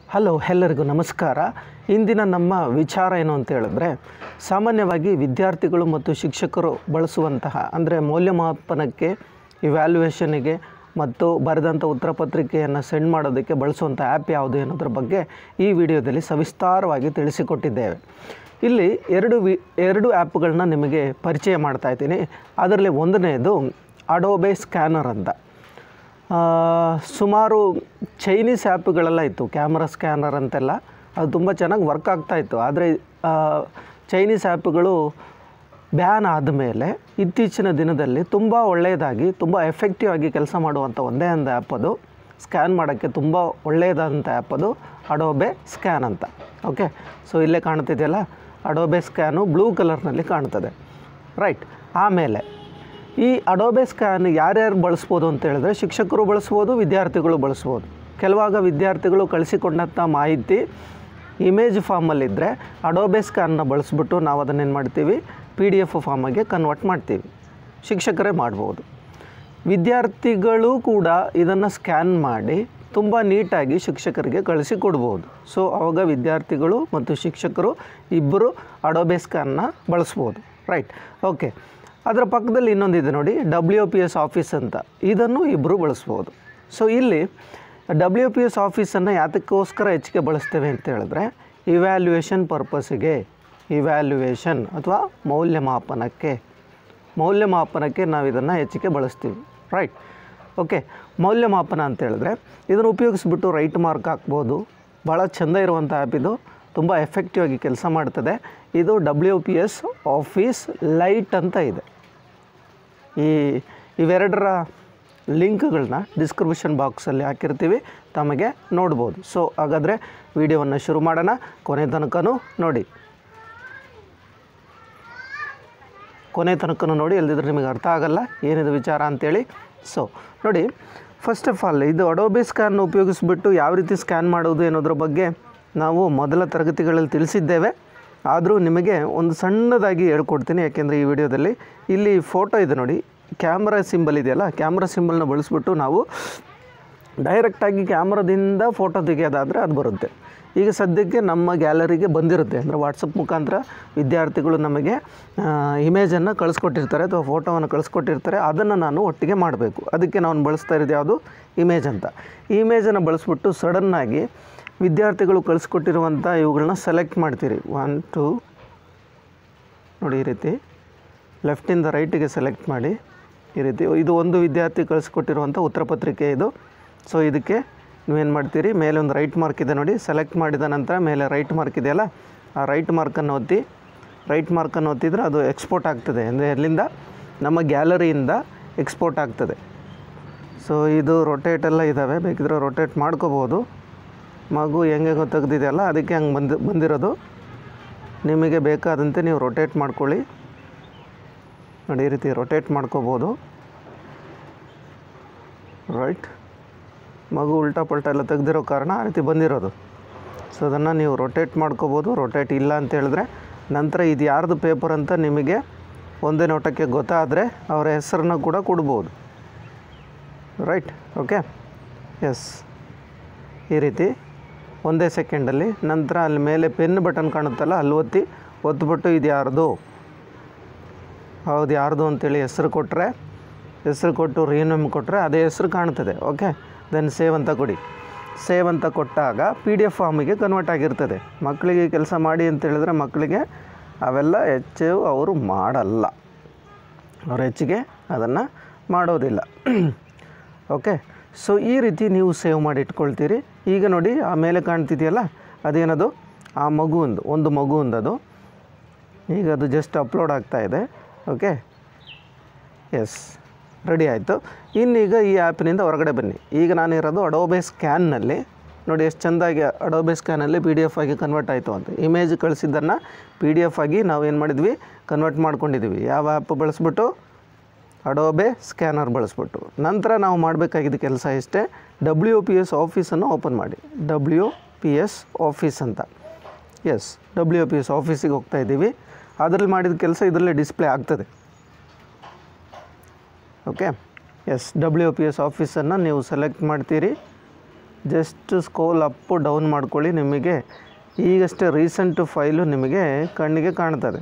hello ಎಲ್ಲರಿಗೂ ನಮಸ್ಕಾರ ಇಂದಿನ ನಮ್ಮ ವಿಚಾರ ಏನು ಅಂತ ಹೇಳಿದ್ರೆ ಸಾಮಾನ್ಯವಾಗಿ ವಿದ್ಯಾರ್ಥಿಗಳು ಮತ್ತು ಶಿಕ್ಷಕರು ಬಳಸುವಂತಹ ಅಂದರೆ ಮೌಲ್ಯಮಾಪನಕ್ಕೆ ಇವ್ಯಾಲ್ಯೂಯೇಷನಿಗೆ ಮತ್ತು ಬರೆದಂಥ ಉತ್ತರ ಪತ್ರಿಕೆಯನ್ನು ಸೆಂಡ್ ಮಾಡೋದಕ್ಕೆ ಬಳಸುವಂಥ ಆ್ಯಪ್ ಯಾವುದು ಅನ್ನೋದ್ರ ಬಗ್ಗೆ ಈ ವಿಡಿಯೋದಲ್ಲಿ ಸವಿಸ್ತಾರವಾಗಿ ತಿಳಿಸಿಕೊಟ್ಟಿದ್ದೇವೆ ಇಲ್ಲಿ ಎರಡು ವಿ ಎರಡು ಆ್ಯಪ್ಗಳನ್ನ ನಿಮಗೆ ಪರಿಚಯ ಮಾಡ್ತಾ ಇದ್ದೀನಿ ಅದರಲ್ಲಿ ಒಂದನೇದು ಅಡೋಬೆ ಸ್ಕ್ಯಾನರ್ ಅಂತ ಆ, ಸುಮಾರು ಚೈನೀಸ್ ಆ್ಯಪ್ಗಳೆಲ್ಲ ಇತ್ತು ಕ್ಯಾಮ್ರಾ ಸ್ಕ್ಯಾನರ್ ಅಂತೆಲ್ಲ ಅದು ತುಂಬ ಚೆನ್ನಾಗಿ ವರ್ಕ್ ಆಗ್ತಾ ಇತ್ತು ಆದರೆ ಚೈನೀಸ್ ಆ್ಯಪ್ಗಳು ಬ್ಯಾನ್ ಆದಮೇಲೆ ಇತ್ತೀಚಿನ ದಿನದಲ್ಲಿ ತುಂಬ ಒಳ್ಳೆಯದಾಗಿ ತುಂಬ ಎಫೆಕ್ಟಿವ್ ಆಗಿ ಕೆಲಸ ಮಾಡುವಂಥ ಒಂದೇ ಒಂದು ಆ್ಯಪ್ ಅದು ಸ್ಕ್ಯಾನ್ ಮಾಡೋಕ್ಕೆ ತುಂಬ ಒಳ್ಳೆಯದಾದಂಥ ಆ್ಯಪ್ ಅದು ಅಡೋಬೆ ಸ್ಕ್ಯಾನ್ ಅಂತ ಓಕೆ ಸೊ ಇಲ್ಲೇ ಕಾಣ್ತಿದೆಯಲ್ಲ ಅಡೋಬೆ ಸ್ಕ್ಯಾನು ಬ್ಲೂ ಕಲರ್ನಲ್ಲಿ ಕಾಣ್ತದೆ ರೈಟ್ ಆಮೇಲೆ ಈ ಅಡೋಬೆ ಸ್ಕ್ಯಾನ್ ಯಾರ್ಯಾರು ಬಳಸ್ಬೋದು ಅಂತ ಹೇಳಿದ್ರೆ ಶಿಕ್ಷಕರು ಬಳಸ್ಬೋದು ವಿದ್ಯಾರ್ಥಿಗಳು ಬಳಸ್ಬೋದು ಕೆಲವಾಗ ವಿದ್ಯಾರ್ಥಿಗಳು ಕಳಿಸಿಕೊಂಡಂಥ ಮಾಹಿತಿ ಇಮೇಜ್ ಫಾರ್ಮಲ್ಲಿದ್ದರೆ ಅಡೋಬೆ ಸ್ಕ್ಯಾನ್ನ ಬಳಸ್ಬಿಟ್ಟು ನಾವು ಅದನ್ನೇನು ಮಾಡ್ತೀವಿ ಪಿ ಡಿ ಎಫ್ ಫಾರ್ಮಾಗೆ ಕನ್ವರ್ಟ್ ಮಾಡ್ತೀವಿ ಶಿಕ್ಷಕರೇ ಮಾಡ್ಬೋದು ವಿದ್ಯಾರ್ಥಿಗಳು ಕೂಡ ಇದನ್ನು ಸ್ಕ್ಯಾನ್ ಮಾಡಿ ತುಂಬ ನೀಟಾಗಿ ಶಿಕ್ಷಕರಿಗೆ ಕಳಿಸಿಕೊಡ್ಬೋದು ಸೊ ಆವಾಗ ವಿದ್ಯಾರ್ಥಿಗಳು ಮತ್ತು ಶಿಕ್ಷಕರು ಇಬ್ಬರು ಅಡೋಬೆ ಸ್ಕ್ಯಾನ್ನ ಬಳಸ್ಬೋದು ರೈಟ್ ಓಕೆ ಅದರ ಪಕ್ಕದಲ್ಲಿ ಇನ್ನೊಂದಿದೆ ನೋಡಿ ಡಬ್ಲ್ಯೂ ಪಿ ಎಸ್ ಆಫೀಸ್ ಅಂತ ಇದನ್ನು ಇಬ್ಬರು ಬಳಸ್ಬೋದು ಸೊ ಇಲ್ಲಿ ಡಬ್ಲ್ಯೂ ಪಿ ಎಸ್ ಆಫೀಸನ್ನು ಯಾತಕ್ಕೋಸ್ಕರ ಹೆಚ್ಚಿಗೆ ಬಳಸ್ತೇವೆ ಅಂತ ಹೇಳಿದ್ರೆ ಇವ್ಯಾಲ್ಯೂಯೇಷನ್ ಪರ್ಪಸ್ಸಿಗೆ ಇವ್ಯಾಲ್ಯೂಯೇಷನ್ ಅಥವಾ ಮೌಲ್ಯಮಾಪನಕ್ಕೆ ಮೌಲ್ಯಮಾಪನಕ್ಕೆ ನಾವು ಇದನ್ನು ಹೆಚ್ಚಿಗೆ ಬಳಸ್ತೀವಿ ರೈಟ್ ಓಕೆ ಮೌಲ್ಯಮಾಪನ ಅಂತ ಹೇಳಿದ್ರೆ ಇದನ್ನು ಉಪಯೋಗಿಸ್ಬಿಟ್ಟು ರೈಟ್ ಮಾರ್ಕ್ ಹಾಕ್ಬೋದು ಭಾಳ ಚೆಂದ ಇರುವಂಥ ಆ್ಯಪ್ ಇದು ತುಂಬ ಎಫೆಕ್ಟಿವ್ ಆಗಿ ಕೆಲಸ ಮಾಡ್ತದೆ ಇದು W P S office lite ಅಂತ ಇದೆ ಈ ಇವೆರಡರ ಲಿಂಕ್ಗಳನ್ನ ಡಿಸ್ಕ್ರಿಪ್ಷನ್ ಬಾಕ್ಸಲ್ಲಿ ಹಾಕಿರ್ತೀವಿ ತಮಗೆ ನೋಡ್ಬೋದು ಸೊ ಹಾಗಾದರೆ ವಿಡಿಯೋವನ್ನು ಶುರು ಮಾಡೋಣ ಕೊನೆ ತನಕನೂ ನೋಡಿ ಕೊನೆ ತನಕ ನೋಡಿ ಎಲ್ದಿದ್ರೆ ನಿಮಗೆ ಅರ್ಥ ಆಗಲ್ಲ ಏನಿದು ವಿಚಾರ ಅಂತೇಳಿ ಸೊ ನೋಡಿ ಫಸ್ಟ್ ಆಫ್ ಆಲ್ ಇದು ಅಡೋಬೆ ಸ್ಕ್ಯಾನ್ ಉಪಯೋಗಿಸ್ಬಿಟ್ಟು ಯಾವ ರೀತಿ ಸ್ಕ್ಯಾನ್ ಮಾಡೋದು ಅನ್ನೋದ್ರ ಬಗ್ಗೆ ನಾವು ಮೊದಲ ತರಗತಿಗಳಲ್ಲಿ ತಿಳಿಸಿದ್ದೇವೆ ಆದರೂ ನಿಮಗೆ ಒಂದು ಸಣ್ಣದಾಗಿ ಹೇಳ್ಕೊಡ್ತೀನಿ ಯಾಕೆಂದರೆ ಈ ವಿಡಿಯೋದಲ್ಲಿ ಇಲ್ಲಿ ಫೋಟೋ ಇದೆ ನೋಡಿ ಕ್ಯಾಮ್ರಾ ಸಿಂಬಲ್ ಇದೆಯಲ್ಲ ಕ್ಯಾಮ್ರಾ ಸಿಂಬಲ್ನ ಬಳಸ್ಬಿಟ್ಟು ನಾವು ಡೈರೆಕ್ಟಾಗಿ ಕ್ಯಾಮ್ರಾದಿಂದ ಫೋಟೋ ತೆಗೆಯೋದಾದರೆ ಅದು ಬರುತ್ತೆ ಈಗ ಸದ್ಯಕ್ಕೆ ನಮ್ಮ ಗ್ಯಾಲರಿಗೆ ಬಂದಿರುತ್ತೆ ಅಂದರೆ ವಾಟ್ಸಪ್ ಮುಖಾಂತರ ವಿದ್ಯಾರ್ಥಿಗಳು ನಮಗೆ ಇಮೇಜನ್ನು ಕಳಿಸ್ಕೊಟ್ಟಿರ್ತಾರೆ ಅಥವಾ ಫೋಟೋವನ್ನು ಕಳಿಸ್ಕೊಟ್ಟಿರ್ತಾರೆ ಅದನ್ನು ನಾನು ಒಟ್ಟಿಗೆ ಮಾಡಬೇಕು ಅದಕ್ಕೆ ನಾನು ಬಳಸ್ತಾ ಇರೋದು ಯಾವುದು ಇಮೇಜ್ ಅಂತ ಈ ಇಮೇಜನ್ನು ಬಳಸ್ಬಿಟ್ಟು ಸಡನ್ನಾಗಿ ವಿದ್ಯಾರ್ಥಿಗಳು ಕಳಿಸ್ಕೊಟ್ಟಿರುವಂಥ ಇವುಗಳನ್ನ ಸೆಲೆಕ್ಟ್ ಮಾಡ್ತೀರಿ ಒನ್ ಟು ನೋಡಿ ಈ ರೀತಿ ಲೆಫ್ಟಿಂದ ರೈಟಿಗೆ ಸೆಲೆಕ್ಟ್ ಮಾಡಿ ಈ ರೀತಿ ಇದು ಒಂದು ವಿದ್ಯಾರ್ಥಿ ಕಳಿಸ್ಕೊಟ್ಟಿರುವಂಥ ಉತ್ತರ ಪತ್ರಿಕೆ ಇದು ಸೊ ಇದಕ್ಕೆ ನೀವೇನು ಮಾಡ್ತೀರಿ ಮೇಲೆ ಒಂದು ರೈಟ್ ಮಾರ್ಕ್ ಇದೆ ನೋಡಿ ಸೆಲೆಕ್ಟ್ ಮಾಡಿದ ನಂತರ ಮೇಲೆ ರೈಟ್ ಮಾರ್ಕ್ ಇದೆಯಲ್ಲ ಆ ರೈಟ್ ಮಾರ್ಕನ್ನು ಒತ್ತಿ ರೈಟ್ ಮಾರ್ಕನ್ನು ಒತ್ತಿದ್ರೆ ಅದು ಎಕ್ಸ್ಪೋರ್ಟ್ ಆಗ್ತದೆ ಅಂದರೆ ಎಲ್ಲಿಂದ ನಮ್ಮ ಗ್ಯಾಲರಿಯಿಂದ ಎಕ್ಸ್ಪೋರ್ಟ್ ಆಗ್ತದೆ ಸೊ ಇದು ರೊಟೇಟ್ ಎಲ್ಲ ಇದ್ದಾವೆ ಬೇಕಿದ್ರೆ ರೊಟೇಟ್ ಮಾಡ್ಕೋಬೋದು ಮಗು ಹೆಂಗೆ ತೆಗ್ದಿದೆಯಲ್ಲ ಅದಕ್ಕೆ ಹಂಗೆ ಬಂದು ಬಂದಿರೋದು ನಿಮಗೆ ಬೇಕಾದಂತೆ ನೀವು ರೊಟೇಟ್ ಮಾಡ್ಕೊಳ್ಳಿ ನೋಡಿ ಈ ರೀತಿ ರೊಟೇಟ್ ಮಾಡ್ಕೋಬೋದು ರೈಟ್ ಮಗು ಉಲ್ಟಾ ಪಲ್ಟಾ ಎಲ್ಲ ತೆಗ್ದಿರೋ ಕಾರಣ ಆ ರೀತಿ ಬಂದಿರೋದು ಸೊ ಅದನ್ನು ನೀವು ರೊಟೇಟ್ ಮಾಡ್ಕೋಬೋದು ರೊಟೇಟ್ ಇಲ್ಲ ಅಂತ ಹೇಳಿದ್ರೆ ನಂತರ ಇದು ಯಾರ್ದು ಪೇಪರ್ ಅಂತ ನಿಮಗೆ ಒಂದೇ ನೋಟಕ್ಕೆ ಗೊತ್ತಾದರೆ ಅವರ ಹೆಸರನ್ನ ಕೂಡ ಕೊಡ್ಬೋದು ರೈಟ್ ಓಕೆ ಎಸ್ ಈ ರೀತಿ ಒಂದೇ ಸೆಕೆಂಡಲ್ಲಿ ನಂತರ ಅಲ್ಲಿ ಮೇಲೆ ಪೆನ್ ಬಟನ್ ಕಾಣುತ್ತಲ್ಲ ಅಲ್ಲಿ ಒತ್ತಿ ಒತ್ಬಿಟ್ಟು ಇದು ಯಾರ್ದು ಹೌದು ಯಾರ್ದು ಅಂತೇಳಿ ಹೆಸರು ಕೊಟ್ಟರೆ ಹೆಸರು ಕೊಟ್ಟು ರೀನೇಮ್ ಕೊಟ್ಟರೆ ಅದೇ ಹೆಸರು ಕಾಣ್ತದೆ ಓಕೆ ದೆನ್ ಸೇವ್ ಅಂತ ಕೊಡಿ ಸೇವ್ ಅಂತ ಕೊಟ್ಟಾಗ ಪಿ ಡಿ ಎಫ್ ಫಾರ್ಮಿಗೆ ಕನ್ವರ್ಟ್ ಆಗಿರ್ತದೆ ಮಕ್ಕಳಿಗೆ ಕೆಲಸ ಮಾಡಿ ಅಂತ ಹೇಳಿದ್ರೆ ಮಕ್ಕಳಿಗೆ ಅವೆಲ್ಲ ಹೆಚ್ಚು ಅವರು ಮಾಡಲ್ಲ ಅವರು ಹೆಚ್ಚಿಗೆ ಅದನ್ನು ಮಾಡೋದಿಲ್ಲ ಓಕೆ ಸೊ ಈ ರೀತಿ ನೀವು ಸೇವ್ ಮಾಡಿ ಇಟ್ಕೊಳ್ತೀರಿ ಈಗ ನೋಡಿ ಆ ಮೇಲೆ ಕಾಣ್ತಿದೆಯಲ್ಲ ಅದೇನದು ಆ ಮಗುವಿಂದು ಒಂದು ಮಗುವಿಂದದು ಈಗ ಅದು ಜಸ್ಟ್ ಅಪ್ಲೋಡ್ ಆಗ್ತಾ ಇದೆ ಓಕೆ ಎಸ್ ರೆಡಿ ಆಯಿತು ಇನ್ನೀಗ ಈ ಆ್ಯಪ್ನಿಂದ ಹೊರಗಡೆ ಬನ್ನಿ ಈಗ ನಾನಿರೋದು ಅಡೋಬೆ ಸ್ಕ್ಯಾನ್ನಲ್ಲಿ ನೋಡಿ ಎಷ್ಟು ಚೆಂದಾಗಿ ಅಡೋಬೆ ಸ್ಕ್ಯಾನಲ್ಲಿ ಪಿ ಡಿ ಎಫ್ ಆಗಿ ಕನ್ವರ್ಟ್ ಆಯಿತು ಅಂತ ಇಮೇಜ್ ಕಳಿಸಿದ್ದನ್ನು ಪಿ ಡಿ ಎಫ್ ಆಗಿ ನಾವು ಏನು ಮಾಡಿದ್ವಿ ಕನ್ವರ್ಟ್ ಮಾಡ್ಕೊಂಡಿದ್ದೀವಿ ಯಾವ ಆ್ಯಪ್ ಬಳಸ್ಬಿಟ್ಟು ಅಡೋಬೆ ಸ್ಕ್ಯಾನರ್ ಬಳಸ್ಬಿಟ್ಟು ನಂತರ ನಾವು ಮಾಡಬೇಕಾಗಿದ್ದ ಕೆಲಸ ಇಷ್ಟೇ ಡಬ್ಲ್ಯೂ ಪಿ ಎಸ್ ಆಫೀಸನ್ನು ಓಪನ್ ಮಾಡಿ ಡಬ್ಲ್ಯೂ ಪಿ ಎಸ್ ಆಫೀಸ್ ಅಂತ ಎಸ್ ಡಬ್ಲ್ಯೂ ಪಿ ಎಸ್ ಆಫೀಸಿಗೆ ಹೋಗ್ತಾ ಇದ್ದೀವಿ ಅದರಲ್ಲಿ ಮಾಡಿದ ಕೆಲಸ ಇದರಲ್ಲೇ ಡಿಸ್ಪ್ಲೇ ಆಗ್ತದೆ okay yes W P S ಆಫೀಸನ್ನು ನೀವು ಸೆಲೆಕ್ಟ್ ಮಾಡ್ತೀರಿ ಜಸ್ಟ್ ಸ್ಕೋಲ್ ಅಪ್ಪು ಡೌನ್ ಮಾಡ್ಕೊಳ್ಳಿ ನಿಮಗೆ ಈಗಷ್ಟೇ ರೀಸೆಂಟ್ ಫೈಲು ನಿಮಗೆ ಕಣ್ಣಿಗೆ ಕಾಣ್ತದೆ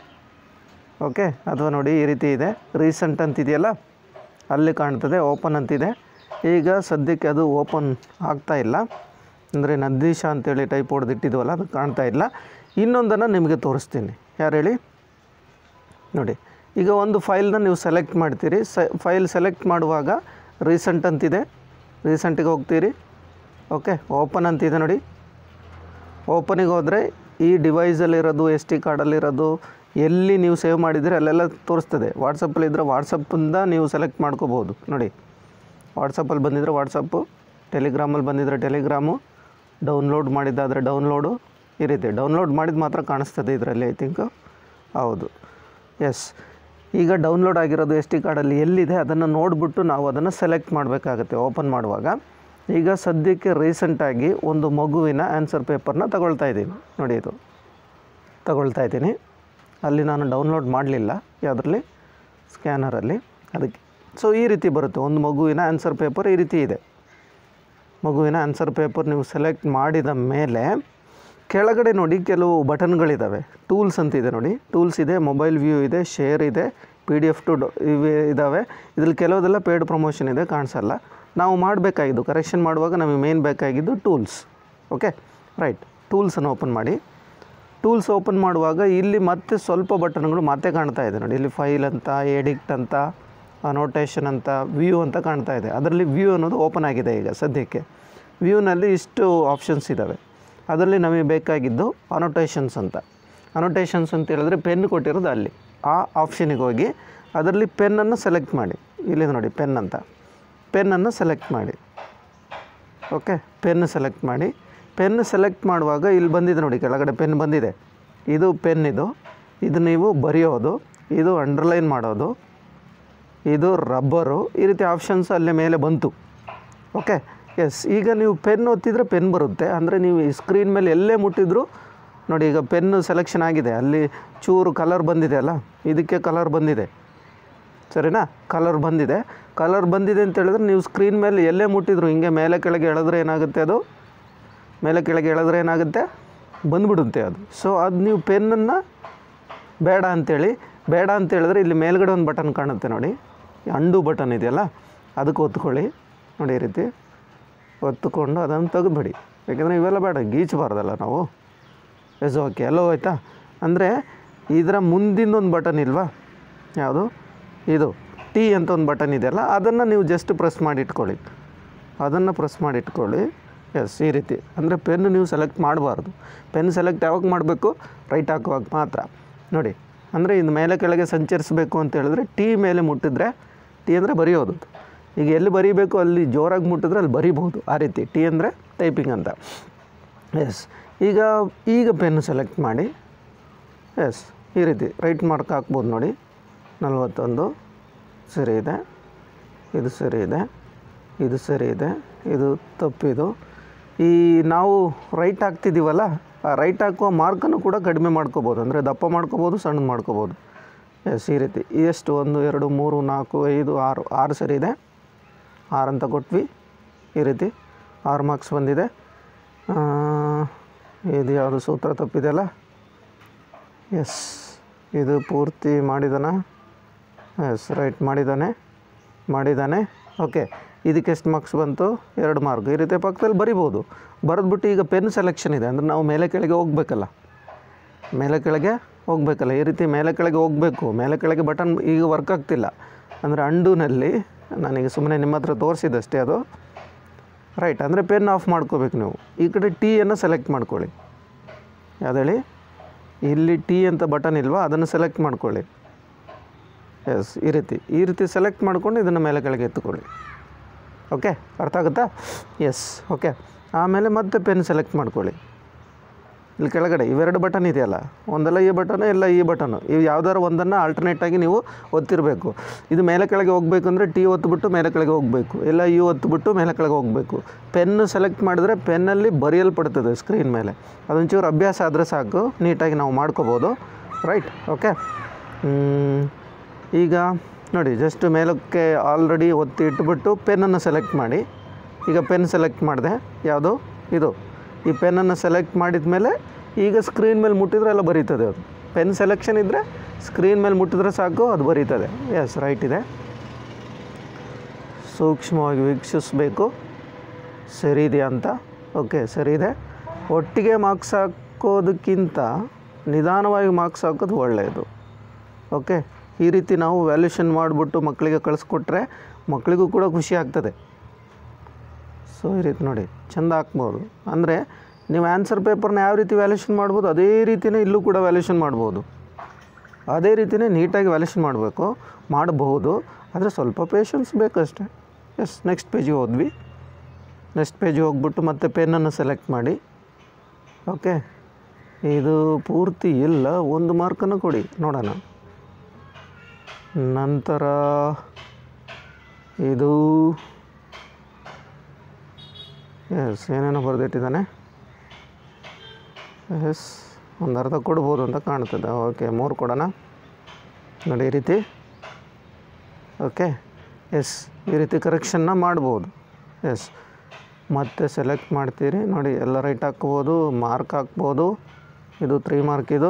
ಓಕೆ ಅಥವಾ ನೋಡಿ ಈ ರೀತಿ ಇದೆ ರೀಸೆಂಟ್ ಅಂತಿದೆಯಲ್ಲ ಅಲ್ಲಿ ಕಾಣ್ತದೆ ಓಪನ್ ಅಂತಿದೆ ಈಗ ಸದ್ಯಕ್ಕೆ ಅದು ಓಪನ್ ಆಗ್ತಾ ಇಲ್ಲ ಅಂದರೆ ನದೀಶ ಅಂತೇಳಿ ಟೈಪ್ ಹೊಡೆದು ಇಟ್ಟಿದ್ವಲ್ಲ ಅದು ಕಾಣ್ತಾ ಇಲ್ಲ ಇನ್ನೊಂದನ್ನು ನಿಮಗೆ ತೋರಿಸ್ತೀನಿ ಯಾರು ಹೇಳಿ ನೋಡಿ ಈಗ ಒಂದು ಫೈಲ್ನ ನೀವು ಸೆಲೆಕ್ಟ್ ಮಾಡ್ತೀರಿ ಸ ಫೈಲ್ ಸೆಲೆಕ್ಟ್ ಮಾಡುವಾಗ ರೀಸೆಂಟ್ ಅಂತಿದೆ ರೀಸೆಂಟಿಗೆ ಹೋಗ್ತೀರಿ ಓಕೆ ಓಪನ್ ಅಂತಿದೆ ನೋಡಿ ಓಪನಿಗೆ ಹೋದರೆ ಈ ಡಿವೈಸಲ್ಲಿರೋದು ಎಸ್ ಟಿ ಕಾರ್ಡಲ್ಲಿರೋದು ಎಲ್ಲಿ ನೀವು ಸೇವ್ ಮಾಡಿದರೆ ಅಲ್ಲೆಲ್ಲ ತೋರಿಸ್ತದೆ ವಾಟ್ಸಪ್ಪಲ್ಲಿದ್ದರೆ ವಾಟ್ಸಪ್ಪಿಂದ ನೀವು ಸೆಲೆಕ್ಟ್ ಮಾಡ್ಕೋಬೋದು ನೋಡಿ ವಾಟ್ಸಪ್ಪಲ್ಲಿ ಬಂದಿದ್ದರೆ ವಾಟ್ಸಪ್ಪು ಟೆಲಿಗ್ರಾಮಲ್ಲಿ ಬಂದಿದ್ದರೆ ಟೆಲಿಗ್ರಾಮು ಡೌನ್ಲೋಡ್ ಮಾಡಿದ್ದಾದರೆ ಡೌನ್ಲೋಡು ಈ ರೀತಿ ಡೌನ್ಲೋಡ್ ಮಾಡಿದ ಮಾತ್ರ ಕಾಣಿಸ್ತದೆ ಇದರಲ್ಲಿ ಐ ಥಿಂಕ್ ಹೌದು ಎಸ್ ಈಗ ಡೌನ್ಲೋಡ್ ಆಗಿರೋದು ಎಸ್ ಟಿ ಕಾರ್ಡಲ್ಲಿ ಎಲ್ಲಿದೆ ಅದನ್ನು ನೋಡಿಬಿಟ್ಟು ನಾವು ಅದನ್ನು ಸೆಲೆಕ್ಟ್ ಮಾಡಬೇಕಾಗತ್ತೆ ಓಪನ್ ಮಾಡುವಾಗ ಈಗ ಸದ್ಯಕ್ಕೆ ರೀಸೆಂಟಾಗಿ ಒಂದು ಮಗುವಿನ ಆನ್ಸರ್ ಪೇಪರ್ನ ತಗೊಳ್ತಾ ಇದ್ದೀನಿ ನೋಡಿ ಇದು ತಗೊಳ್ತಾ ಇದ್ದೀನಿ ಅಲ್ಲಿ ನಾನು ಡೌನ್ಲೋಡ್ ಮಾಡಲಿಲ್ಲ ಯಾವುದರಲ್ಲಿ ಸ್ಕ್ಯಾನರಲ್ಲಿ ಅದಕ್ಕೆ ಸೊ ಈ ರೀತಿ ಬರುತ್ತೆ ಒಂದು ಮಗುವಿನ ಆನ್ಸರ್ ಪೇಪರ್ ಈ ರೀತಿ ಇದೆ ಮಗುವಿನ ಆನ್ಸರ್ ಪೇಪರ್ ನೀವು ಸೆಲೆಕ್ಟ್ ಮಾಡಿದ ಮೇಲೆ ಕೆಳಗಡೆ ನೋಡಿ ಕೆಲವು ಬಟನ್ಗಳಿದ್ದಾವೆ ಟೂಲ್ಸ್ ಅಂತ ಇದೆ ನೋಡಿ ಟೂಲ್ಸ್ ಇದೆ ಮೊಬೈಲ್ ವ್ಯೂ ಇದೆ ಶೇರ್ ಇದೆ ಪಿ ಡಿ ಎಫ್ ಟು ಇವೆ ಇದ್ದಾವೆ ಇದ್ರಲ್ಲಿ ಕೆಲವುದೆಲ್ಲ ಪೇಯ್ಡ್ ಪ್ರಮೋಷನ್ ಇದೆ ಕಾಣಿಸಲ್ಲ ನಾವು ಮಾಡಬೇಕಾಗಿದ್ದು ಕರೆಕ್ಷನ್ ಮಾಡುವಾಗ ನಮಗೆ ಮೇನ್ ಬೇಕಾಗಿದ್ದು ಟೂಲ್ಸ್ ಓಕೆ ರೈಟ್ ಟೂಲ್ಸನ್ನು ಓಪನ್ ಮಾಡಿ ಟೂಲ್ಸ್ ಓಪನ್ ಮಾಡುವಾಗ ಇಲ್ಲಿ ಮತ್ತೆ ಸ್ವಲ್ಪ ಬಟನ್ಗಳು ಮತ್ತೆ ಕಾಣ್ತಾ ಇದೆ ನೋಡಿ ಇಲ್ಲಿ ಫೈಲ್ ಅಂತ ಎಡಿಕ್ಟ್ ಅಂತ ನೋಟೇಷನ್ ಅಂತ ವ್ಯೂ ಅಂತ ಕಾಣ್ತಾ ಇದೆ ಅದರಲ್ಲಿ ವ್ಯೂ ಅನ್ನೋದು ಓಪನ್ ಆಗಿದೆ ಈಗ ಸದ್ಯಕ್ಕೆ ವ್ಯೂನಲ್ಲಿ ಇಷ್ಟು ಆಪ್ಷನ್ಸ್ ಇದ್ದಾವೆ ಅದರಲ್ಲಿ ನಮಗೆ ಬೇಕಾಗಿದ್ದು ಅನೋಟೇಷನ್ಸ್ ಅಂತ ಅನೋಟೇಷನ್ಸ್ ಅಂತ ಹೇಳಿದ್ರೆ ಪೆನ್ ಕೊಟ್ಟಿರೋದು ಅಲ್ಲಿ ಆ ಆಪ್ಷನಿಗೆ ಹೋಗಿ ಅದರಲ್ಲಿ ಪೆನ್ನನ್ನು ಸೆಲೆಕ್ಟ್ ಮಾಡಿ ಇಲ್ಲಿದೆ ನೋಡಿ ಪೆನ್ ಅಂತ ಪೆನ್ನನ್ನು ಸೆಲೆಕ್ಟ್ ಮಾಡಿ ಓಕೆ ಪೆನ್ ಸೆಲೆಕ್ಟ್ ಮಾಡಿ ಪೆನ್ ಸೆಲೆಕ್ಟ್ ಮಾಡುವಾಗ ಇಲ್ಲಿ ಬಂದಿದೆ ನೋಡಿ ಕೆಳಗಡೆ ಪೆನ್ ಬಂದಿದೆ ಇದು ಪೆನ್ ಇದು ಇದು ನೀವು ಬರೆಯೋದು ಇದು ಅಂಡರ್ಲೈನ್ ಮಾಡೋದು ಇದು ರಬ್ಬರು ಈ ರೀತಿ ಆಪ್ಷನ್ಸ್ ಅಲ್ಲೇ ಮೇಲೆ ಬಂತು ಓಕೆ ಎಸ್ ಈಗ ನೀವು ಪೆನ್ ಒತ್ತಿದ್ರೆ ಪೆನ್ ಬರುತ್ತೆ ಅಂದರೆ ನೀವು ಈ ಸ್ಕ್ರೀನ್ ಮೇಲೆ ಎಲ್ಲೇ ಮುಟ್ಟಿದ್ರು ನೋಡಿ ಈಗ ಪೆನ್ನು ಸೆಲೆಕ್ಷನ್ ಆಗಿದೆ ಅಲ್ಲಿ ಚೂರು ಕಲರ್ ಬಂದಿದೆ ಅಲ್ಲ ಇದಕ್ಕೆ ಕಲರ್ ಬಂದಿದೆ ಸರಿನಾ ಕಲರ್ ಬಂದಿದೆ ಕಲರ್ ಬಂದಿದೆ ಅಂತ ಹೇಳಿದ್ರೆ ನೀವು ಸ್ಕ್ರೀನ್ ಮೇಲೆ ಎಲ್ಲೇ ಮುಟ್ಟಿದ್ರು ಹಿಂಗೆ ಮೇಲೆ ಕೆಳಗೆ ಎಳೆದ್ರೆ ಏನಾಗುತ್ತೆ ಅದು ಮೇಲೆ ಕೆಳಗೆ ಎಳೆದ್ರೆ ಏನಾಗುತ್ತೆ ಬಂದ್ಬಿಡುತ್ತೆ ಅದು ಸೊ ಅದು ನೀವು ಪೆನ್ನನ್ನು ಬೇಡ ಅಂಥೇಳಿ ಬೇಡ ಅಂತ ಹೇಳಿದ್ರೆ ಇಲ್ಲಿ ಮೇಲ್ಗಡೆ ಒಂದು ಬಟನ್ ಕಾಣುತ್ತೆ ನೋಡಿ ಅಂಡು ಬಟನ್ ಇದೆಯಲ್ಲ ಅದಕ್ಕೆ ಒತ್ಕೊಳ್ಳಿ ನೋಡಿ ಈ ರೀತಿ ಒತ್ತುಕೊಂಡು ಅದನ್ನು ತೆಗೆದುಬಿಡಿ ಯಾಕೆಂದರೆ ಇವೆಲ್ಲ ಬೇಡ ಗೀಚಬಾರ್ದಲ್ಲ ನಾವು ಎಸ್ ಓಕೆ ಎಲ್ಲೋ ಹೋಯ್ತಾ ಅಂದರೆ ಇದರ ಮುಂದಿಂದೊಂದು ಬಟನ್ ಇಲ್ವಾ ಯಾವುದು ಇದು ಟಿ ಅಂತ ಒಂದು ಬಟನ್ ಇದೆಯಲ್ಲ ಅದನ್ನು ನೀವು ಜಸ್ಟ್ ಪ್ರೆಸ್ ಮಾಡಿ ಇಟ್ಕೊಳ್ಳಿ ಅದನ್ನು ಪ್ರೆಸ್ ಮಾಡಿ ಇಟ್ಕೊಳ್ಳಿ ಎಸ್ ಈ ರೀತಿ ಅಂದರೆ ಪೆನ್ ನೀವು ಸೆಲೆಕ್ಟ್ ಮಾಡಬಾರ್ದು ಪೆನ್ ಸೆಲೆಕ್ಟ್ ಯಾವಾಗ ಮಾಡಬೇಕು ರೈಟ್ ಹಾಕುವಾಗ ಮಾತ್ರ ನೋಡಿ ಅಂದರೆ ಇದು ಮೇಲೆ ಕೆಳಗೆ ಸಂಚರಿಸಬೇಕು ಅಂತ ಹೇಳಿದ್ರೆ ಟಿ ಮೇಲೆ ಮುಟ್ಟಿದ್ರೆ ಟಿ ಅಂದರೆ ಬರೆಯೋದು ಈಗ ಎಲ್ಲಿ ಬರೀಬೇಕು ಅಲ್ಲಿ ಜೋರಾಗಿ ಮುಟ್ಟಿದ್ರೆ ಅಲ್ಲಿ ಬರಿಬೋದು ಆ ರೀತಿ ಟಿ ಅಂದರೆ ಟೈಪಿಂಗ್ ಅಂತ ಎಸ್ ಈಗ ಈಗ ಪೆನ್ ಸೆಲೆಕ್ಟ್ ಮಾಡಿ ಎಸ್ ಈ ರೀತಿ ರೈಟ್ ಮಾರ್ಕ್ ಹಾಕ್ಬೋದು ನೋಡಿ ನಲವತ್ತೊಂದು ಸರಿ ಇದೆ ಇದು ಸರಿ ಇದೆ ಇದು ಸರಿ ಇದೆ ಇದು ತಪ್ಪಿದು ಈ ನಾವು ರೈಟ್ ಹಾಕ್ತಿದ್ದೀವಲ್ಲ ಆ ರೈಟ್ ಹಾಕುವ ಮಾರ್ಕನ್ನು ಕೂಡ ಕಡಿಮೆ ಮಾಡ್ಕೋಬೋದು ಅಂದರೆ ದಪ್ಪ ಮಾಡ್ಕೋಬೋದು ಸಣ್ಣ ಮಾಡ್ಕೋಬೋದು ಎಸ್ ಈ ರೀತಿ ಎಷ್ಟು ಒಂದು ಎರಡು ಮೂರು ನಾಲ್ಕು ಐದು ಆರು ಆರು ಸರಿ ಇದೆ ಆರು ಅಂತ ಕೊಟ್ವಿ ಈ ರೀತಿ ಆರು ಮಾರ್ಕ್ಸ್ ಬಂದಿದೆ ಆ, ಇದು ಯಾವುದು ಸೂತ್ರ ತಪ್ಪಿದೆಯಲ್ಲ ಎಸ್ ಇದು ಪೂರ್ತಿ ಮಾಡಿದಾನ ಎಸ್ ರೈಟ್ ಮಾಡಿದ್ದಾನೆ ಮಾಡಿದ್ದಾನೆ ಓಕೆ ಇದಕ್ಕೆ ಎಷ್ಟು ಮಾರ್ಕ್ಸ್ ಬಂತು ಎರಡು ಮಾರ್ಕ್ ಈ ರೀತಿ ಪಕ್ಕದಲ್ಲಿ ಬರಿಬೋದು ಬರೆದ್ಬಿಟ್ಟು ಈಗ ಪೆನ್ ಸೆಲೆಕ್ಷನ್ ಇದೆ ಅಂದರೆ ನಾವು ಮೇಲೆ ಕೆಳಗೆ ಹೋಗಬೇಕಲ್ಲ ಮೇಲೆ ಕೆಳಗೆ ಹೋಗಬೇಕಲ್ಲ ಈ ರೀತಿ ಮೇಲೆ ಕೆಳಗೆ ಹೋಗಬೇಕು ಮೇಲೆ ಕೆಳಗೆ ಬಟನ್ ಈಗ ವರ್ಕ್ ಆಗ್ತಿಲ್ಲ ಅಂದರೆ ಅಂಡುನಲ್ಲಿ ನನಗೆ ಸುಮ್ಮನೆ ನಿಮ್ಮ ಹತ್ರ ತೋರಿಸಿದಷ್ಟೇ ಅದು ರೈಟ್ ಅಂದರೆ ಪೆನ್ ಆಫ್ ಮಾಡ್ಕೋಬೇಕು ನೀವು ಈ ಕಡೆ ಟೀಯನ್ನು ಸೆಲೆಕ್ಟ್ ಮಾಡ್ಕೊಳ್ಳಿ ಯಾವ್ದು ಹೇಳಿ ಇಲ್ಲಿ ಟಿ ಅಂತ ಬಟನ್ ಇಲ್ವಾ ಅದನ್ನು ಸೆಲೆಕ್ಟ್ ಮಾಡ್ಕೊಳ್ಳಿ ಎಸ್ ಈ ರೀತಿ ಈ ರೀತಿ ಸೆಲೆಕ್ಟ್ ಮಾಡ್ಕೊಂಡು ಇದನ್ನು ಮೇಲೆ ಕೆಳಗೆ ಎತ್ತುಕೊಳ್ಳಿ ಓಕೆ ಅರ್ಥ ಆಗುತ್ತಾ ಎಸ್ ಓಕೆ ಆಮೇಲೆ ಮತ್ತೆ ಪೆನ್ ಸೆಲೆಕ್ಟ್ ಮಾಡ್ಕೊಳ್ಳಿ ಇಲ್ಲಿ ಕೆಳಗಡೆ ಇವೆರಡು ಬಟನ್ ಇದೆಯಲ್ಲ ಒಂದೆಲ್ಲ ಈ ಬಟನು ಎಲ್ಲ ಈ ಬಟನು ಇವು ಯಾವ್ದಾದ್ರು ಒಂದನ್ನು ಆಲ್ಟರ್ನೇಟಾಗಿ ನೀವು ಒತ್ತಿರಬೇಕು ಇದು ಮೇಲೆ ಕೆಳಗೆ ಹೋಗಬೇಕು ಅಂದರೆ ಟಿ ಒತ್ತುಬಿಟ್ಟು ಮೇಲೆ ಕೆಳಗೆ ಹೋಗಬೇಕು ಇಲ್ಲ ಯು ಒತ್ತುಬಿಟ್ಟು ಮೇಲೆ ಕೆಳಗೆ ಹೋಗಬೇಕು ಪೆನ್ನು ಸೆಲೆಕ್ಟ್ ಮಾಡಿದ್ರೆ ಪೆನ್ನಲ್ಲಿ ಬರೆಯಲ್ಪಡ್ತದೆ ಸ್ಕ್ರೀನ್ ಮೇಲೆ ಅದೊಂಚೂರು ಅಭ್ಯಾಸ ಆದರೆ ಸಾಕು ನೀಟಾಗಿ ನಾವು ಮಾಡ್ಕೋಬೋದು ರೈಟ್ ಓಕೆ ಈಗ ನೋಡಿ ಜಸ್ಟ್ ಮೇಲಕ್ಕೆ ಆಲ್ರೆಡಿ ಒತ್ತಿ ಇಟ್ಬಿಟ್ಟು ಪೆನ್ನನ್ನು ಸೆಲೆಕ್ಟ್ ಮಾಡಿ ಈಗ ಪೆನ್ ಸೆಲೆಕ್ಟ್ ಮಾಡಿದೆ ಯಾವುದು ಇದು ಈ ಪೆನ್ನನ್ನು ಸೆಲೆಕ್ಟ್ ಮಾಡಿದ ಮೇಲೆ ಈಗ ಸ್ಕ್ರೀನ್ ಮೇಲೆ ಮುಟ್ಟಿದ್ರೆ ಎಲ್ಲ ಬರೀತದೆ ಅದು ಪೆನ್ ಸೆಲೆಕ್ಷನ್ ಇದ್ದರೆ ಸ್ಕ್ರೀನ್ ಮೇಲೆ ಮುಟ್ಟಿದ್ರೆ ಸಾಕು ಅದು ಬರೀತದೆ ಎಸ್ ರೈಟ್ ಇದೆ ಸೂಕ್ಷ್ಮವಾಗಿ ವೀಕ್ಷಿಸಬೇಕು ಸರಿ ಇದೆಯಾ ಅಂತ ಓಕೆ ಸರಿ ಇದೆ ಒಟ್ಟಿಗೆ ಮಾರ್ಕ್ಸ್ ಹಾಕೋದಕ್ಕಿಂತ ನಿಧಾನವಾಗಿ ಮಾರ್ಕ್ಸ್ ಹಾಕೋದು ಒಳ್ಳೆಯದು ಓಕೆ ಈ ರೀತಿ ನಾವು ವ್ಯಾಲ್ಯೂಷನ್ ಮಾಡಿಬಿಟ್ಟು ಮಕ್ಕಳಿಗೆ ಕಳಿಸ್ಕೊಟ್ರೆ ಮಕ್ಕಳಿಗೂ ಕೂಡ ಖುಷಿ ಆಗ್ತದೆ ಸೊ ಈ ರೀತಿ ನೋಡಿ ಚೆಂದ ಹಾಕ್ಬೋದು ಅಂದರೆ ನೀವು ಆನ್ಸರ್ ಪೇಪರ್ನ ಯಾವ ರೀತಿ ವ್ಯಾಲ್ಯೂಷನ್ ಮಾಡ್ಬೋದು ಅದೇ ರೀತಿಯೇ ಇಲ್ಲೂ ಕೂಡ ವ್ಯಾಲ್ಯೂಷನ್ ಮಾಡ್ಬೋದು ಅದೇ ರೀತಿಯೇ ನೀಟಾಗಿ ವ್ಯಾಲ್ಯೂಷನ್ ಮಾಡಬೇಕು ಮಾಡಬಹುದು ಆದರೆ ಸ್ವಲ್ಪ ಪೇಷನ್ಸ್ ಬೇಕಷ್ಟೆ ಎಸ್ ನೆಕ್ಸ್ಟ್ ಪೇಜಿಗೆ ಹೋದ್ವಿ ನೆಕ್ಸ್ಟ್ ಪೇಜಿಗೆ ಹೋಗ್ಬಿಟ್ಟು ಮತ್ತೆ ಪೆನ್ನನ್ನು ಸೆಲೆಕ್ಟ್ ಮಾಡಿ ಓಕೆ ಇದು ಪೂರ್ತಿ ಇಲ್ಲ ಒಂದು ಮಾರ್ಕನ್ನು ಕೊಡಿ ನೋಡೋಣ ನಂತರ ಇದು ಎಸ್ ಏನೇನೋ ಬರೆದಿಟ್ಟಿದ್ದಾನೆ ಎಸ್ ಒಂದು ಅರ್ಧ ಕೊಡ್ಬೋದು ಅಂತ ಕಾಣ್ತದೆ ಓಕೆ ಮೂರು ಕೊಡೋಣ ನೋಡಿ ಈ ರೀತಿ ಓಕೆ ಎಸ್ ಈ ರೀತಿ ಕರೆಕ್ಷನ್ನ ಮಾಡ್ಬೋದು ಎಸ್ ಮತ್ತೆ ಸೆಲೆಕ್ಟ್ ಮಾಡ್ತೀರಿ ನೋಡಿ ಎಲ್ಲ ರೈಟ್ ಹಾಕ್ಬೋದು ಮಾರ್ಕ್ ಹಾಕ್ಬೋದು ಇದು ತ್ರೀ ಮಾರ್ಕ್ ಇದು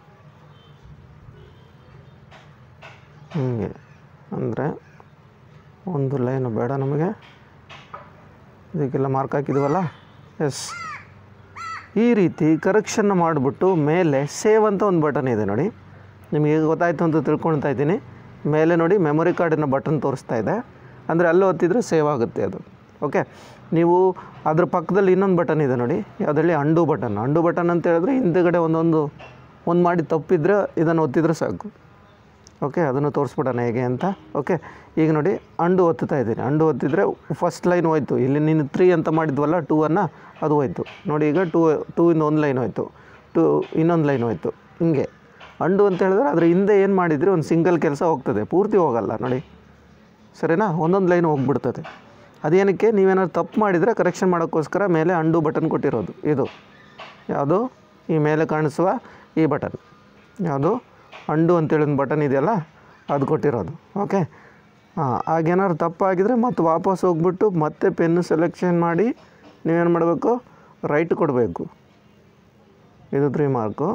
ಹೀಗೆ ಅಂದರೆ ಒಂದು ಲೈನು ಬೇಡ ನಮಗೆ ಇದಕ್ಕೆಲ್ಲ ಮಾರ್ಕ್ ಹಾಕಿದ್ವಲ್ಲ ಎಸ್ ಈ ರೀತಿ ಕರೆಕ್ಷನ್ನ ಮಾಡಿಬಿಟ್ಟು ಮೇಲೆ ಸೇವ್ ಅಂತ ಒಂದು ಬಟನ್ ಇದೆ ನೋಡಿ ನಿಮಗೆ ಈಗ ಗೊತ್ತಾಯಿತು ಅಂತ ತಿಳ್ಕೊಳ್ತಾ ಇದ್ದೀನಿ ಮೇಲೆ ನೋಡಿ ಮೆಮೊರಿ ಕಾರ್ಡಿನ ಬಟನ್ ತೋರಿಸ್ತಾ ಇದೆ ಅಂದರೆ ಅಲ್ಲಿ ಒತ್ತಿದ್ರೆ ಸೇವ್ ಆಗುತ್ತೆ ಅದು ಓಕೆ ನೀವು ಅದ್ರ ಪಕ್ಕದಲ್ಲಿ ಇನ್ನೊಂದು ಬಟನ್ ಇದೆ ನೋಡಿ ಯಾವುದರಲ್ಲಿ ಅಂಡು ಬಟನ್ ಅಂಡು ಬಟನ್ ಅಂತ ಹೇಳಿದ್ರೆ ಹಿಂದುಗಡೆ ಒಂದೊಂದು ಒಂದು ಮಾಡಿ ತಪ್ಪಿದ್ರೆ ಇದನ್ನು ಒತ್ತಿದ್ರೆ ಸಾಕು ಓಕೆ ಅದನ್ನು ತೋರಿಸ್ಬಿಡೋಣ ಹೇಗೆ ಅಂತ ಓಕೆ ಈಗ ನೋಡಿ ಅಂಡು ಒತ್ತುತ್ತಾ ಇದ್ದೀನಿ ಅಂಡು ಒತ್ತಿದ್ರೆ ಫಸ್ಟ್ ಲೈನ್ ಹೋಯ್ತು ಇಲ್ಲಿ ನೀನು ತ್ರೀ ಅಂತ ಮಾಡಿದ್ವಲ್ಲ ಟೂ ಅನ್ನು ಅದು ಹೋಯ್ತು ನೋಡಿ ಈಗ ಟೂ ಟೂ ಇಂದ ಒಂದು ಲೈನ್ ಹೋಯ್ತು ಟೂ ಇನ್ನೊಂದು ಲೈನ್ ಹೋಯ್ತು ಹಿಂಗೆ ಅಂಡು ಅಂತ ಹೇಳಿದ್ರೆ ಅದ್ರ ಹಿಂದೆ ಏನು ಮಾಡಿದ್ರಿ ಒಂದು ಸಿಂಗಲ್ ಕೆಲಸ ಹೋಗ್ತದೆ ಪೂರ್ತಿ ಹೋಗಲ್ಲ ನೋಡಿ ಸರಿನಾ ಒಂದೊಂದು ಲೈನ್ ಹೋಗ್ಬಿಡ್ತದೆ ಅದೇನಕ್ಕೆ ನೀವೇನಾದ್ರು ತಪ್ಪು ಮಾಡಿದರೆ ಕರೆಕ್ಷನ್ ಮಾಡೋಕ್ಕೋಸ್ಕರ ಮೇಲೆ ಅಂಡು ಬಟನ್ ಕೊಟ್ಟಿರೋದು ಇದು ಯಾವುದು ಈ ಮೇಲೆ ಕಾಣಿಸುವ ಈ ಬಟನ್ ಯಾವುದು ಅಂಡು ಅಂತೇಳಿ ಒಂದು ಬಟನ್ ಇದೆಯಲ್ಲ ಅದು ಕೊಟ್ಟಿರೋದು ಓಕೆ ಹಾಂ ಆಗೇನಾದ್ರು ತಪ್ಪಾಗಿದ್ರೆ ಮತ್ತೆ ವಾಪಸ್ ಹೋಗ್ಬಿಟ್ಟು ಮತ್ತೆ ಪೆನ್ನು ಸೆಲೆಕ್ಷನ್ ಮಾಡಿ ನೀವೇನು ಮಾಡಬೇಕು ರೈಟ್ ಕೊಡಬೇಕು ಇದು ತ್ರೀ ಮಾರ್ಕು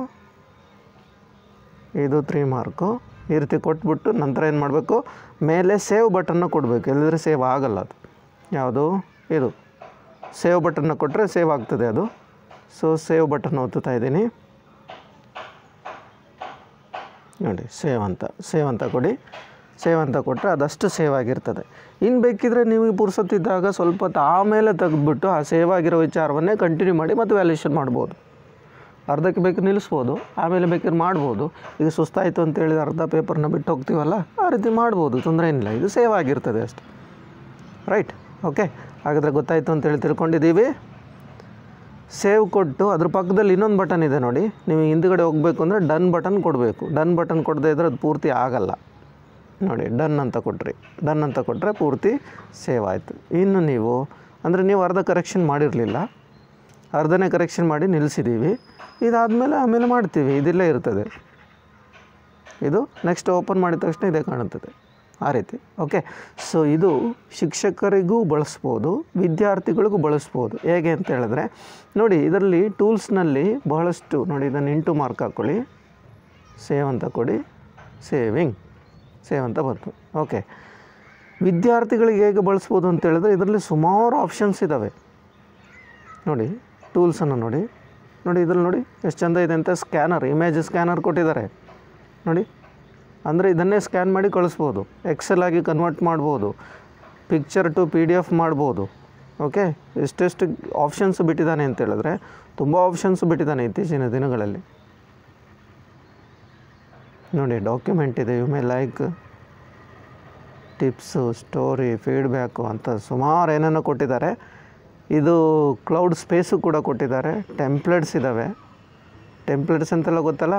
ಇದು ತ್ರೀ ಮಾರ್ಕು ಈ ರೀತಿ ಕೊಟ್ಬಿಟ್ಟು ನಂತರ ಏನು ಮಾಡಬೇಕು ಮೇಲೆ ಸೇವ್ ಬಟನ್ನ ಕೊಡಬೇಕು ಇಲ್ಲದ್ರೆ ಸೇವ್ ಆಗಲ್ಲ ಅದು ಯಾವುದು ಇದು ಸೇವ್ ಬಟನ್ನ ಕೊಟ್ಟರೆ ಸೇವ್ ಆಗ್ತದೆ ಅದು ಸೊ ಸೇವ್ ಬಟನ್ ಒತ್ತುತ್ತಾ ಇದ್ದೀನಿ ನೋಡಿ ಸೇವ್ ಅಂತ ಸೇವ್ ಅಂತ ಕೊಡಿ ಸೇವ್ ಅಂತ ಕೊಟ್ಟರೆ ಅದಷ್ಟು ಸೇವ್ ಆಗಿರ್ತದೆ ಇನ್ನು ಬೇಕಿದ್ರೆ ನಿಮಗೆ ಪುರ್ಸೊತ್ತಿದ್ದಾಗ ಸ್ವಲ್ಪ ಹೊತ್ತು ಆಮೇಲೆ ತೆಗೆದ್ಬಿಟ್ಟು ಆ ಸೇವ್ ಆಗಿರೋ ವಿಚಾರವನ್ನೇ ಕಂಟಿನ್ಯೂ ಮಾಡಿ ಮತ್ತು ವ್ಯಾಲ್ಯೂಷನ್ ಮಾಡ್ಬೋದು ಅರ್ಧಕ್ಕೆ ಬೇಕಾದ್ರೆ ನಿಲ್ಲಿಸ್ಬೋದು ಆಮೇಲೆ ಬೇಕಾದ್ರೆ ಮಾಡ್ಬೋದು ಈಗ ಸುಸ್ತಾಯಿತು ಅಂತ ಹೇಳಿದ್ರೆ ಅರ್ಧ ಪೇಪರ್ನ ಬಿಟ್ಟು ಹೋಗ್ತೀವಲ್ಲ ಆ ರೀತಿ ಮಾಡ್ಬೋದು ತೊಂದರೆ ಏನಿಲ್ಲ ಇದು ಸೇವ್ ಆಗಿರ್ತದೆ ಅಷ್ಟೆ ರೈಟ್ ಓಕೆ ಹಾಗಾದರೆ ಗೊತ್ತಾಯಿತು ಅಂತೇಳಿ ತಿಳ್ಕೊಂಡಿದ್ದೀವಿ ಸೇವ್ ಕೊಟ್ಟು ಅದ್ರ ಪಕ್ಕದಲ್ಲಿ ಇನ್ನೊಂದು ಬಟನ್ ಇದೆ ನೋಡಿ ನೀವು ಹಿಂದುಗಡೆ ಹೋಗಬೇಕು ಅಂದರೆ ಡನ್ ಬಟನ್ ಕೊಡಬೇಕು ಡನ್ ಬಟನ್ ಕೊಡದೇ ಇದ್ರೆ ಅದು ಪೂರ್ತಿ ಆಗಲ್ಲ ನೋಡಿ ಡನ್ ಅಂತ ಕೊಟ್ರಿ ಡನ್ ಅಂತ ಕೊಟ್ಟರೆ ಪೂರ್ತಿ ಸೇವ್ ಆಯಿತು ಇನ್ನು ನೀವು ಅಂದರೆ ನೀವು ಅರ್ಧ ಕರೆಕ್ಷನ್ ಮಾಡಿರಲಿಲ್ಲ ಅರ್ಧನೇ ಕರೆಕ್ಷನ್ ಮಾಡಿ ನಿಲ್ಲಿಸಿದ್ದೀವಿ ಇದಾದಮೇಲೆ ಆಮೇಲೆ ಮಾಡ್ತೀವಿ ಇದಿಲ್ಲೇ ಇರ್ತದೆ ಇದು ನೆಕ್ಸ್ಟ್ ಓಪನ್ ಮಾಡಿದ ತಕ್ಷಣ ಇದೇ ಕಾಣುತ್ತದೆ ಆ ರೀತಿ ಓಕೆ ಸೊ ಇದು ಶಿಕ್ಷಕರಿಗೂ ಬಳಸ್ಬೋದು ವಿದ್ಯಾರ್ಥಿಗಳಿಗೂ ಬಳಸ್ಬೋದು ಹೇಗೆ ಅಂತ ಹೇಳಿದ್ರೆ ನೋಡಿ ಇದರಲ್ಲಿ ಟೂಲ್ಸ್ನಲ್ಲಿ ಬಹಳಷ್ಟು ನೋಡಿ ಇದನ್ನು ಇಂಟು ಮಾರ್ಕ್ ಹಾಕ್ಕೊಳ್ಳಿ ಸೇವ್ ಅಂತ ಕೊಡಿ ಸೇವಿಂಗ್ ಸೇವ್ ಅಂತ ಬಂತು ಓಕೆ ವಿದ್ಯಾರ್ಥಿಗಳಿಗೆ ಹೇಗೆ ಬಳಸ್ಬೋದು ಅಂತ ಹೇಳಿದ್ರೆ ಇದರಲ್ಲಿ ಸುಮಾರು ಆಪ್ಷನ್ಸ್ ಇದ್ದಾವೆ ನೋಡಿ ಟೂಲ್ಸನ್ನು ನೋಡಿ ನೋಡಿ ಇದ್ರಲ್ಲಿ ನೋಡಿ ಎಷ್ಟು ಚಂದ ಇದೆ ಅಂತ ಸ್ಕ್ಯಾನರ್ ಇಮೇಜ್ ಸ್ಕ್ಯಾನರ್ ಕೊಟ್ಟಿದ್ದಾರೆ ನೋಡಿ ಅಂದರೆ ಇದನ್ನೇ ಸ್ಕ್ಯಾನ್ ಮಾಡಿ ಕಳಿಸ್ಬೋದು ಎಕ್ಸೆಲ್ ಆಗಿ ಕನ್ವರ್ಟ್ ಮಾಡ್ಬೋದು picture to P D F ಮಾಡ್ಬೋದು ಓಕೆ ಎಷ್ಟೆಷ್ಟು ಆಪ್ಷನ್ಸ್ ಬಿಟ್ಟಿದ್ದಾನೆ ಅಂತ ಹೇಳಿದ್ರೆ ತುಂಬ ಆಪ್ಷನ್ಸ್ ಬಿಟ್ಟಿದ್ದಾನೆ ಇತ್ತೀಚಿನ ದಿನಗಳಲ್ಲಿ ನೋಡಿ ಡಾಕ್ಯುಮೆಂಟ್ ಇದೆ you may like tips story feedback ಅಂತ ಸುಮಾರು ಏನೇನೋ ಕೊಟ್ಟಿದ್ದಾರೆ ಇದು ಕ್ಲೌಡ್ ಸ್ಪೇಸು ಕೂಡ ಕೊಟ್ಟಿದ್ದಾರೆ ಟೆಂಪ್ಲೇಟ್ಸ್ ಇದ್ದಾವೆ ಟೆಂಪ್ಲೇಟ್ಸ್ ಅಂತೆಲ್ಲ ಗೊತ್ತಲ್ಲ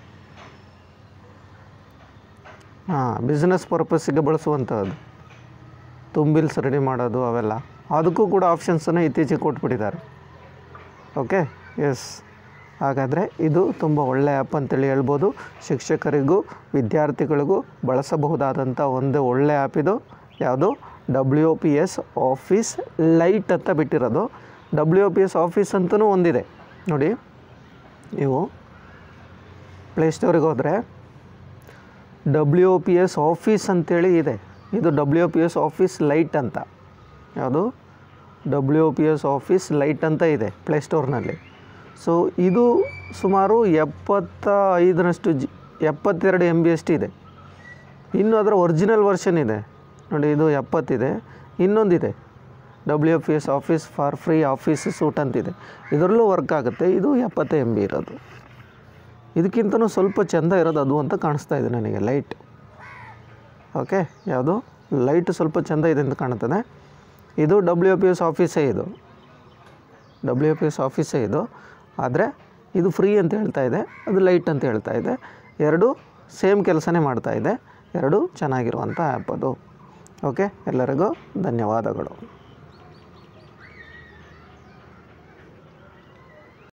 ಹಾಂ ಬಿಸ್ನೆಸ್ ಪರ್ಪಸ್ಸಿಗೆ ಬಳಸುವಂಥದ್ದು ತುಂಬಿಲ್ಸ್ ರೆಡಿ ಮಾಡೋದು ಅವೆಲ್ಲ ಅದಕ್ಕೂ ಕೂಡ ಆಪ್ಷನ್ಸನ್ನು ಇತ್ತೀಚೆಗೆ ಕೊಟ್ಬಿಟ್ಟಿದ್ದಾರೆ ಓಕೆ ಎಸ್ ಹಾಗಾದರೆ ಇದು ತುಂಬ ಒಳ್ಳೆಯ ಆ್ಯಪ್ ಅಂತೇಳಿ ಹೇಳ್ಬೋದು ಶಿಕ್ಷಕರಿಗೂ ವಿದ್ಯಾರ್ಥಿಗಳಿಗೂ ಬಳಸಬಹುದಾದಂಥ ಒಂದು ಒಳ್ಳೆಯ ಆ್ಯಪ್ ಇದು ಯಾವುದು W P S office lite ಅಂತ ಬಿಟ್ಟಿರೋದು ಡಬ್ಲ್ಯೂ ಪಿ ಎಸ್ ಆಫೀಸ್ ಅಂತಲೂ ಒಂದಿದೆ ನೋಡಿ ನೀವು ಪ್ಲೇಸ್ಟೋರಿಗೆ ಹೋದರೆ ಡಬ್ಲ್ಯೂ ಪಿ ಎಸ್ ಆಫೀಸ್ ಅಂತೇಳಿ ಇದೆ ಇದು W P S office lite ಅಂತ ಯಾವುದು W P S office lite ಅಂತ ಇದೆ ಪ್ಲೇಸ್ಟೋರ್ನಲ್ಲಿ ಸೊ ಇದು ಸುಮಾರು ಎಪ್ಪತ್ತ ಐದರಷ್ಟು ಜಿ ಎಪ್ಪತ್ತೆರಡು ಎಮ್ ಬಿ ಅಷ್ಟು ಇದೆ ಇನ್ನು ಅದರ ಒರಿಜಿನಲ್ ವರ್ಷನ್ ಇದೆ ನೋಡಿ ಇದು ಎಪ್ಪತ್ತಿದೆ ಇನ್ನೊಂದಿದೆ W P S office for free office suite ಅಂತಿದೆ ಇದರಲ್ಲೂ ವರ್ಕ್ ಆಗುತ್ತೆ ಇದು ಎಪ್ಪತ್ತು ಎಮ್ ಬಿ ಇರೋದು ಇದಕ್ಕಿಂತನೂ ಸ್ವಲ್ಪ ಚೆಂದ ಇರೋದು ಅದು ಅಂತ ಕಾಣಿಸ್ತಾ ಇದೆ ನನಗೆ ಲೈಟ್ ಓಕೆ ಯಾವುದು ಲೈಟ್ ಸ್ವಲ್ಪ ಚೆಂದ ಇದೆ ಅಂತ ಕಾಣುತ್ತದೆ ಇದು ಡಬ್ಲ್ಯೂ ಪಿ ಎಸ್ ಆಫೀಸೇ ಇದು ಡಬ್ಲ್ಯೂ ಪಿ ಎಸ್ ಆಫೀಸೇ ಇದು ಆದರೆ ಇದು ಫ್ರೀ ಅಂತ ಹೇಳ್ತಾ ಇದೆ ಅದು ಲೈಟ್ ಅಂತ ಹೇಳ್ತಾ ಇದೆ ಎರಡು ಸೇಮ್ ಕೆಲಸನೇ ಮಾಡ್ತಾ ಇದೆ ಎರಡು ಚೆನ್ನಾಗಿರುವಂಥ ಆ್ಯಪ್ ಅದು ಓಕೆ ಎಲ್ಲರಿಗೂ ಧನ್ಯವಾದಗಳು